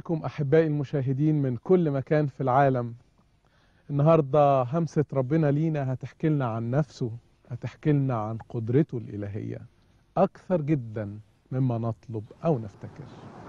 بكم أحبائي المشاهدين من كل مكان في العالم النهاردة همسة ربنا لينا هتحكي لنا عن نفسه هتحكي لنا عن قدرته الإلهية أكثر جدا مما نطلب أو نفتكر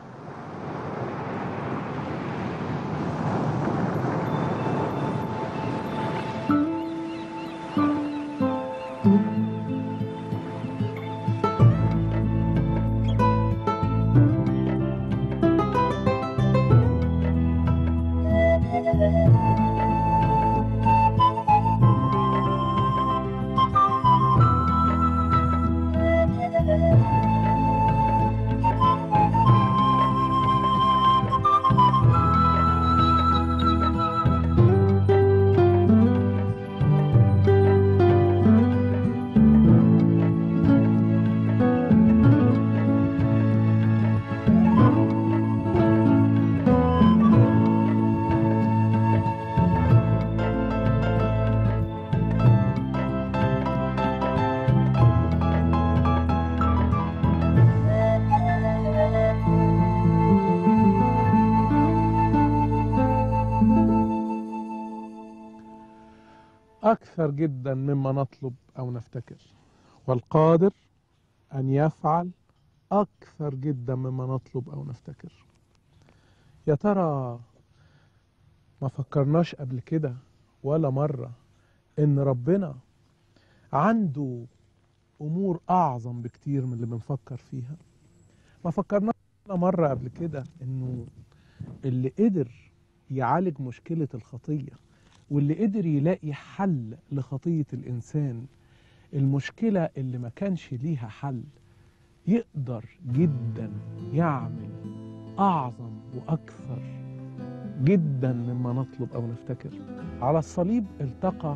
أكثر جدا مما نطلب أو نفتكر والقادر أن يفعل أكثر جدا مما نطلب أو نفتكر يا ترى ما فكرناش قبل كده ولا مرة إن ربنا عنده أمور أعظم بكتير من اللي بنفكر فيها ما فكرناش ولا مرة قبل كده إنه اللي قدر يعالج مشكلة الخطية واللي قدر يلاقي حل لخطية الإنسان المشكلة اللي ما كانش ليها حل يقدر جدا يعمل أعظم وأكثر جدا مما نطلب أو نفتكر على الصليب التقى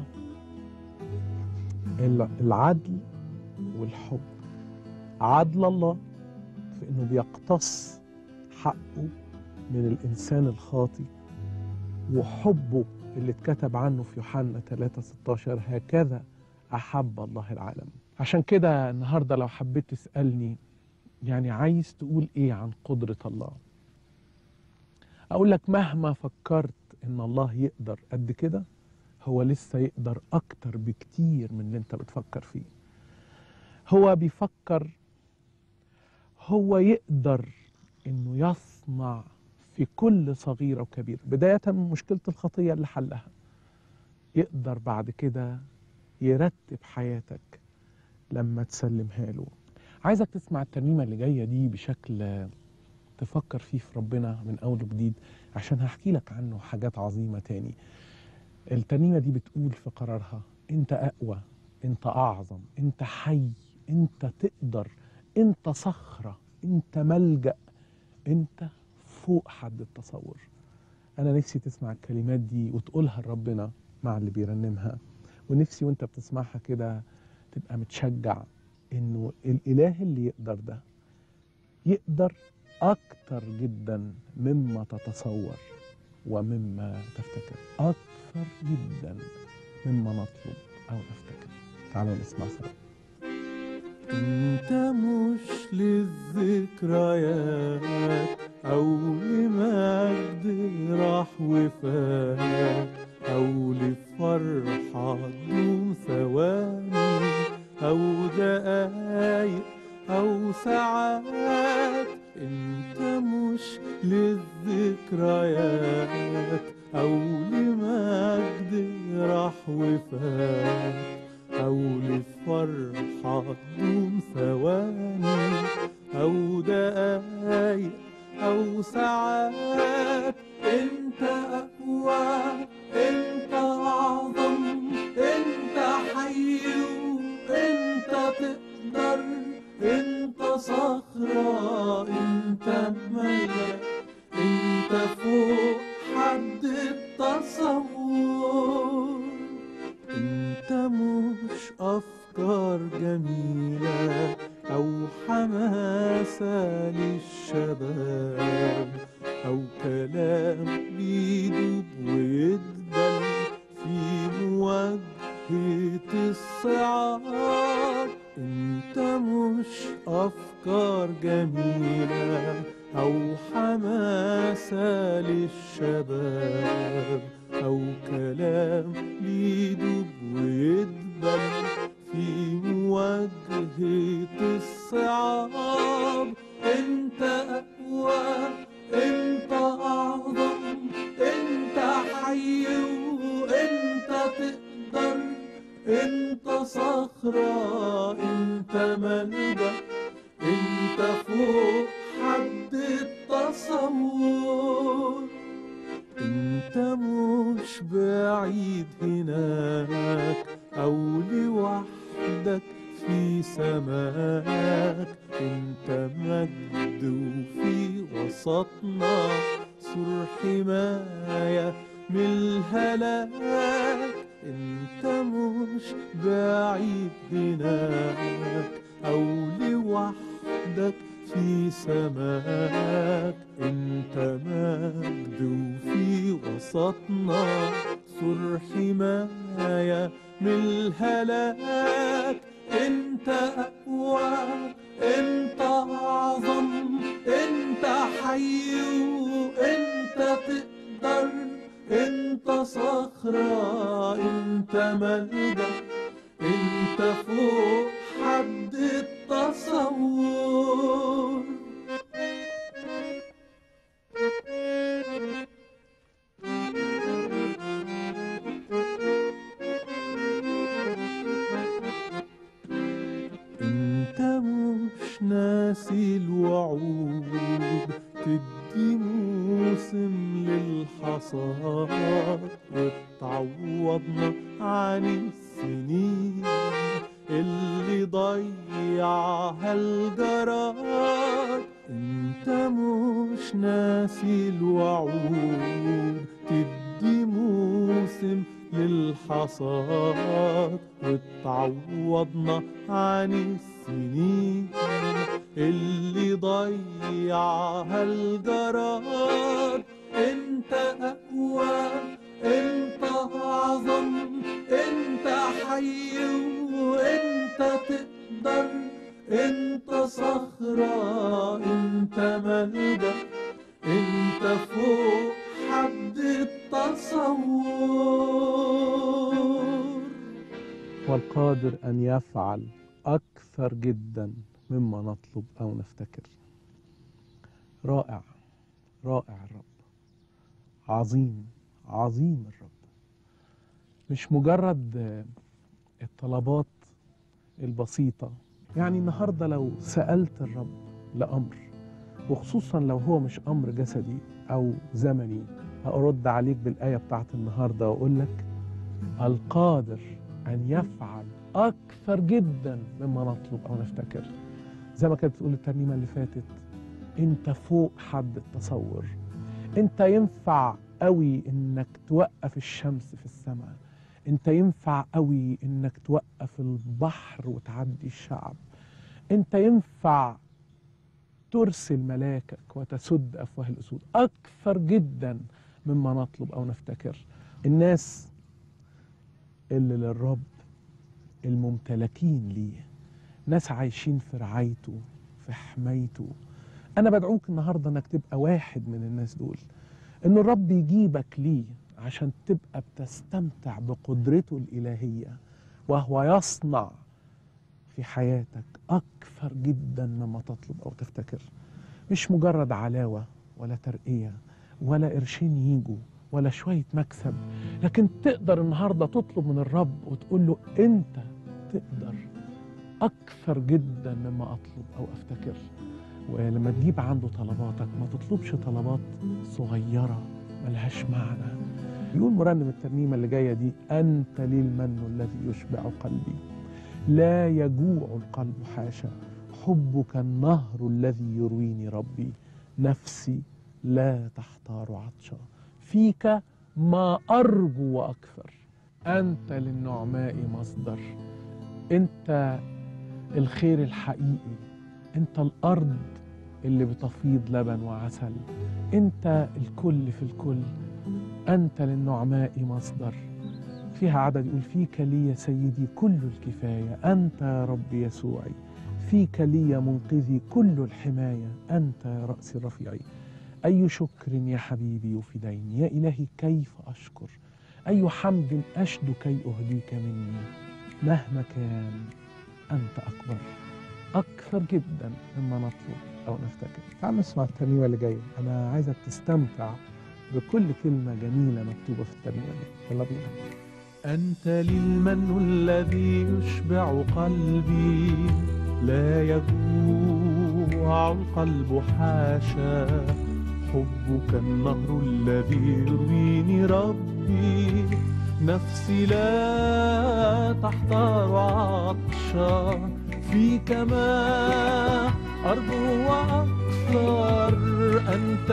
العدل والحب عدل الله في انه بيقتص حقه من الانسان الخاطي وحبه اللي اتكتب عنه في يوحنا 3 16 هكذا أحب الله العالم عشان كده النهاردة لو حبيت تسألني يعني عايز تقول إيه عن قدرة الله أقول لك مهما فكرت إن الله يقدر قد كده هو لسه يقدر أكتر بكتير من اللي أنت بتفكر فيه هو بيفكر هو يقدر إنه يصنع في كل صغيرة وكبيرة بداية من مشكلة الخطية اللي حلها يقدر بعد كده يرتب حياتك لما تسلمها له عايزك تسمع الترنيمة اللي جاية دي بشكل تفكر فيه في ربنا من أول وجديد عشان هحكي لك عنه حاجات عظيمة تاني الترنيمة دي بتقول في قرارها أنت أقوى أنت أعظم أنت حي أنت تقدر أنت صخرة أنت ملجأ أنت فوق حد التصور انا نفسي تسمع الكلمات دي وتقولها لربنا مع اللي بيرنمها ونفسي وانت بتسمعها كده تبقى متشجع انه الاله اللي يقدر ده يقدر اكتر جدا مما تتصور ومما تفتكر اكثر جدا مما نطلب او نفتكر تعالوا نسمع سوا انت مش للذكريات او لمجد راح وفات او لفرحة دوم ثواني او دقايق او ساعات انت مش للذكريات او لمجد راح وفات أو لفرحة دوم ثواني أو دقايق أو ساعات أنت أقوى أنت أعظم أنت حي أنت تقدر أنت صخرة أنت ملك أنت فوق حد التصور انت مش افكار جميلة او حماسة للشباب او كلام بيدوب ويدبل في مواجهة الصعاب انت مش افكار جميلة او حماسة يدوب ويدبل في مواجهة الصعاب انت اقوى انت اعظم انت حي وانت تقدر انت صخرة انت ملجأ انت فوق حد التصور انت مش بعيد هناك او لوحدك في سماك انت مجد وفي وسطنا سور حماية من الهلاك انت مش بعيد هناك او لوحدك في سماك انت مجد وفي وسطنا سور حماية من الهلاك انت اقوى انت اعظم انت حي وانت تقدر انت صخرة انت ملجأ انت فوق حد التصور انت مش ناسي الوعود تدي موسم للحصاد وتعوضنا عن السنين اللي ضيعها الجراد انت مش ناسي الوعود تدي موسم للحصاد وتعوضنا عن السنين اللي ضيعها الجراد انت اقوى انت اعظم انت حي وانت تقدر انت صخرة انت ملجأ انت فوق حد التصور والقادر أن يفعل أكثر جدا مما نطلب أو نفتكر رائع رائع الرب عظيم عظيم الرب مش مجرد آه، الطلبات البسيطة يعني النهاردة لو سألت الرب لأمر وخصوصا لو هو مش أمر جسدي أو زمني هأرد عليك بالآية بتاعت النهاردة وأقول لك القادر أن يفعل أكثر جدا مما نطلب أو نفتكر زي ما كانت بتقول الترنيمة اللي فاتت أنت فوق حد التصور أنت ينفع قوي إنك توقف الشمس في السماء أنت ينفع قوي إنك توقف البحر وتعدي الشعب أنت ينفع ترسل ملاكك وتسد أفواه الأسود أكثر جدا مما نطلب أو نفتكر الناس اللي للرب الممتلكين ليه ناس عايشين في رعايته في حمايته أنا بدعوك النهاردة إنك تبقى واحد من الناس دول إن الرب يجيبك ليه عشان تبقى بتستمتع بقدرته الإلهية وهو يصنع في حياتك أكثر جدا مما تطلب أو تفتكر مش مجرد علاوة ولا ترقية ولا قرشين يجوا ولا شوية مكسب لكن تقدر النهاردة تطلب من الرب وتقول له أنت تقدر أكثر جدا مما أطلب أو أفتكر ولما تجيب عنده طلباتك ما تطلبش طلبات صغيرة ملهاش معنى يقول مرنم الترنيمة اللي جاية دي أنت لي المن الذي يشبع قلبي لا يجوع القلب حاشا حبك النهر الذي يرويني ربي نفسي لا تحتار عطشا فيك ما أرجو وأكثر أنت للنعماء مصدر أنت الخير الحقيقي أنت الأرض اللي بتفيض لبن وعسل أنت الكل في الكل أنت للنعماء مصدر فيها عدد يقول فيك لي يا سيدي كل الكفاية أنت يا رب يسوعي فيك لي يا منقذي كل الحماية أنت يا رأس رفيعي أي شكر يا حبيبي وفدين يا إلهي كيف أشكر أي حمد أشد كي أهديك مني مهما كان أنت أكبر أكثر جدا مما نطلب أو نفتكر تعال نسمع الترنيمة اللي جاية أنا عايزك تستمتع بكل كلمة جميلة مكتوبة في الترنيمة دي يلا بينا أنت للمن الذي يشبع قلبي لا يجوع القلب حاشا حبك النهر الذي يرويني ربي نفسي لا تحتار عطشا فيك ما أرجو وأكثر أنت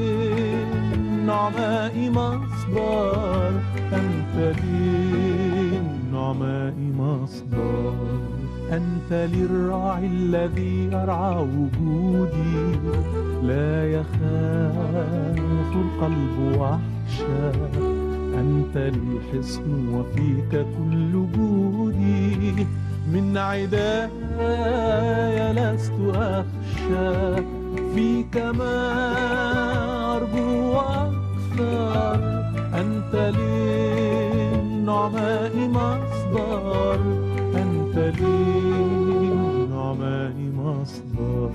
للنعماء مصدر أنت للنعماء مصدر أنت للراعي الذي يرعى وجودي لا يخاف القلب وحشا أنت الحصن وفيك كل جودي من عداي لست أخشى فيك ما أرجو أكثر أنت للنعماء مصدر أنت للنعماء مصدر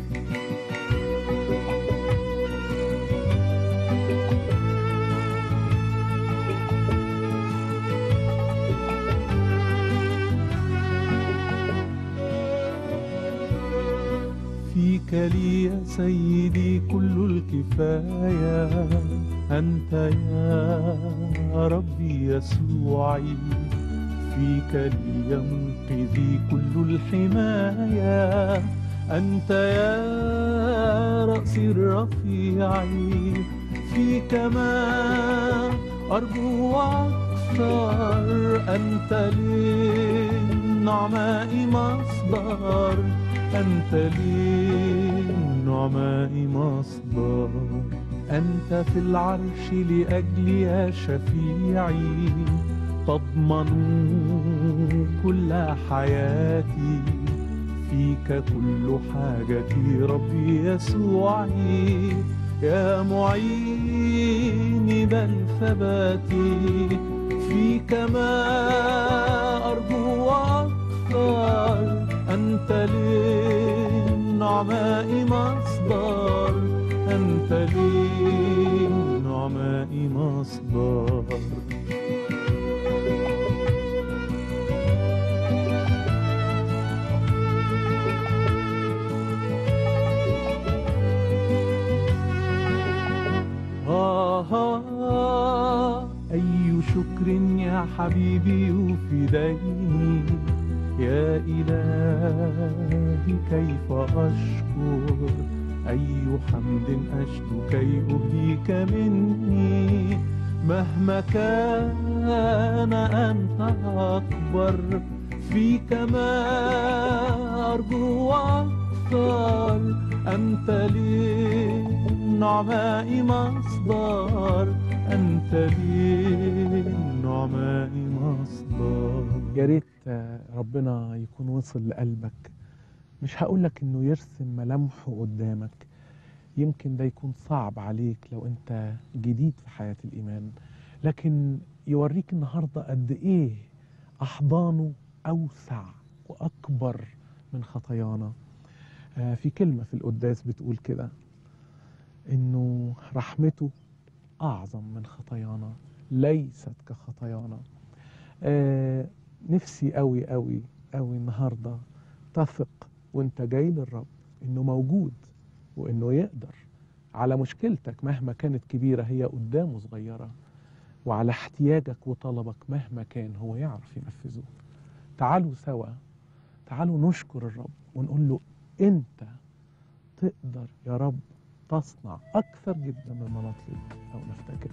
فيك لي يا سيدي كل الكفاية أنت يا ربي يسوعي فيك لي ينقذي كل الحماية أنت يا رأسي الرفيع فيك ما أرجو أكثر أنت للنعماء مصدر أنت للنعماء مصدر أنت في العرش لأجلي يا شفيعي تضمن كل حياتي فيك كل حاجتي ربي يسوعي يا معيني بل ثباتي فيك ما أرجو أكثر أنت للنعماء مصدر أنت للنعماء مصدر آه آه أي شكر يا حبيبي يفيدني يا إلهي كيف أشكر أي حمد أشد كي أهديك مني مهما كان أنت أكبر فيك ما أرجو أكثر أنت للنعماء مصدر أنت للنعماء مصدر يا ريت آه، ربنا يكون وصل لقلبك مش هقولك انه يرسم ملامحه قدامك يمكن ده يكون صعب عليك لو انت جديد في حياة الإيمان لكن يوريك النهاردة قد ايه أحضانه أوسع وأكبر من خطايانا آه، في كلمة في القداس بتقول كده إنه رحمته أعظم من خطايانا ليست كخطايانا آه نفسي قوي قوي قوي النهارده تثق وانت جاي للرب انه موجود وانه يقدر على مشكلتك مهما كانت كبيره هي قدامه صغيره وعلى احتياجك وطلبك مهما كان هو يعرف ينفذه تعالوا سوا تعالوا نشكر الرب ونقول له انت تقدر يا رب تصنع اكثر جدا مما نطلب او نفتكر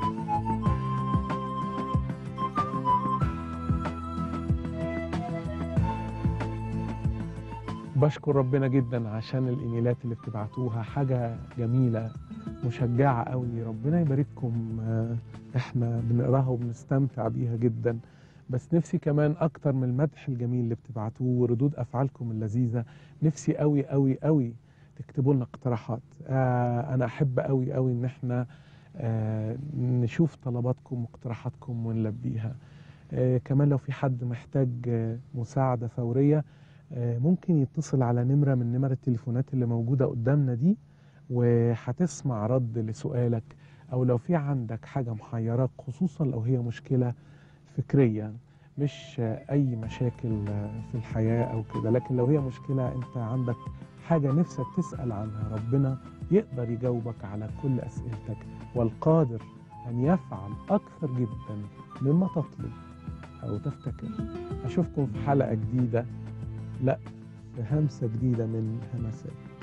بشكر ربنا جدا عشان الايميلات اللي بتبعتوها حاجه جميله مشجعه قوي ربنا يبارككم آه، احنا بنقراها وبنستمتع بيها جدا بس نفسي كمان اكتر من المدح الجميل اللي بتبعتوه وردود افعالكم اللذيذه نفسي قوي قوي قوي تكتبوا لنا اقتراحات آه انا احب قوي قوي ان احنا آه، نشوف طلباتكم واقتراحاتكم ونلبيها آه، كمان لو في حد محتاج آه، مساعدة فورية آه، ممكن يتصل على نمرة من نمر التليفونات اللي موجودة قدامنا دي وهتسمع رد لسؤالك أو لو في عندك حاجة محيراك خصوصا لو هي مشكلة فكرية مش آه، أي مشاكل آه، في الحياة أو كده لكن لو هي مشكلة أنت عندك حاجة نفسك تسأل عنها ربنا يقدر يجاوبك على كل أسئلتك والقادر أن يفعل أكثر جدا مما تطلب أو تفتكر أشوفكم في حلقة جديدة لا في همسة جديدة من همسات